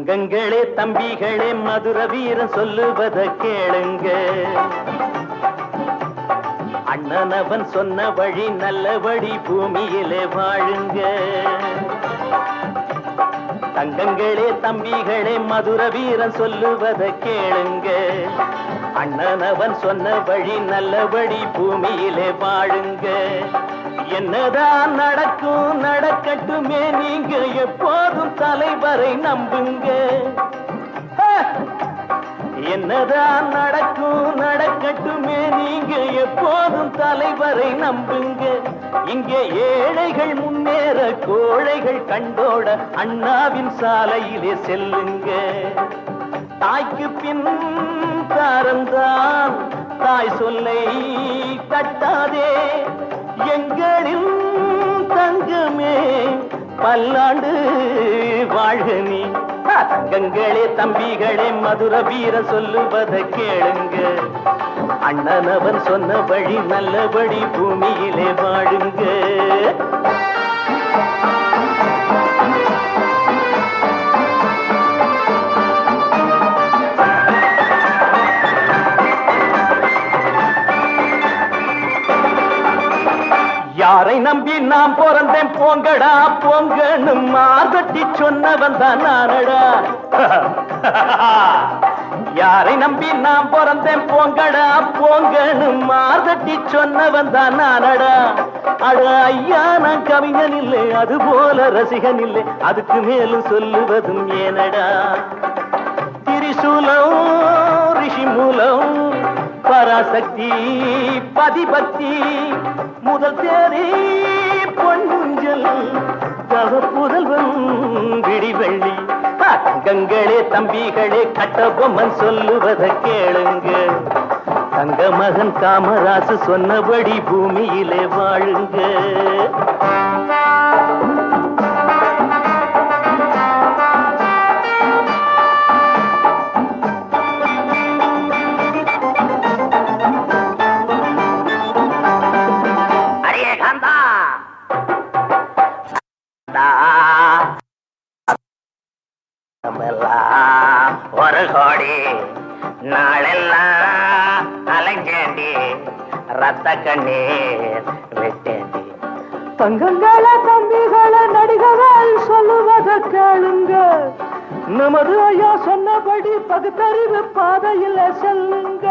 தங்கங்களே தம்பிகளே மதுர வீரன் சொல்லுவத கேளுங்க அண்ணனவன் சொன்ன வழி நல்ல வழி பூமியிலே வாழுங்க தங்கங்களே தம்பிகளே மதுர வீரன் சொல்லுவத கேளுங்க அண்ணனவன் சொன்ன வழி நல்ல வழி பூமியிலே வாழுங்க என்னதான் நடக்கும் நடக்கட்டுமே நீங்க எப்போதும் தலைவரை நம்புங்க ஹே! என்னதான் நடக்கும் நடக்கட்டுமே நீங்க எப்போதும் தலைவரை நம்புங்க இங்கே ஏழைகள் முன்னேற கோழைகள் கண்டோட அண்ணாவின் சாலையிலே செல்லுங்க தாய்க்கு பின் தாரந்தான் தாய் சொல்லை தட்டாதே எங்களின் தங்கமே பல்லாண்டு வாழ்க நீ ஆ, தங்கங்களே தம்பிகளே மதுர வீர சொல்லுவத கேளுங்க அண்ணனவன் சொன்ன வழி நல்லபடி பூமியிலே வாழுங்க யாரை நம்பி நான் பிறந்தேன் போங்கடா போங்கன்னு மார்கட்டி சொன்னவன் தான் நானடா யாரை நம்பி நான் பிறந்தேன் போங்கடா போங்கன்னு மார்கட்டி சொன்னவன் தான் நானடா அட ஐயா நான் கவிஞன் இல்லை அது போல ரசிகன் இல்லை அதுக்கு மேலும் சொல்லுவதும் ஏனடா திரிசூலம் ரிஷி மூலம் பராசக்தி பதிபக்தி முதல் தேரே பொன்னுஞ்சல் தவ புதல்வன் விடிவெள்ளி ஆ, தங்கங்களே தம்பிகளே கட்டபொம்மன் சொல்லுவத கேளுங்க தங்க மகன் காமராசு சொன்னபடி பூமியிலே வாழுங்க அடியே காந்தா காந்தா. நம்மெல்லாம் ஒரு கோடி நாளெல்லாம் அலைஞ்சேண்டி ரத்த கண்ணீர் விட்டேண்டி தங்கங்கள தம்பிகள நடிகர்கள் சொல்லுவத கேளுங்க நமது ஐயா சொன்னபடி பகுத்தறிவு பாதையில செல்லுங்க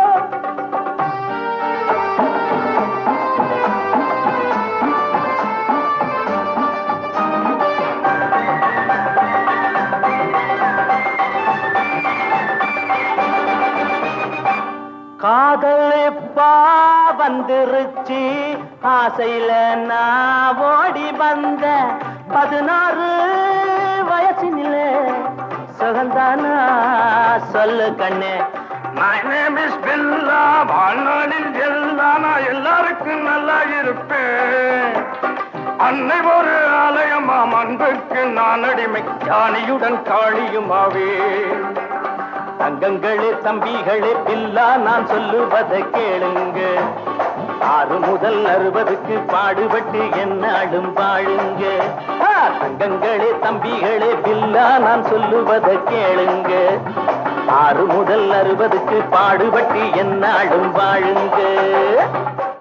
காதல் எப்பா வந்துருச்சு ஆசையில நான் ஓடி வந்த பதினாறு வயசினிலே சுகந்தானா சொல்லு கண்ணே My name is பில்லா வாழ்நாளில் எல்லாம் நான் எல்லாருக்கும் நல்லா இருப்பேன் அன்னை ஒரு ஆலயமாம் அன்புக்கு நான் அடிமை ஞானியுடன் காளியுமாவே தங்கங்களே தம்பிகளே பில்லா நான் சொல்லுவத கேளுங்க ஆறு முதல் அறுபதுக்கு பாடுபட்டு என்னாடும் வாழுங்க ஆ, தங்கங்களே தம்பிகளே பில்லா நான் சொல்லுவத கேளுங்க ஆறு முதல் அறுபதுக்கு பாடுபட்டு என்னாடும் வாழுங்க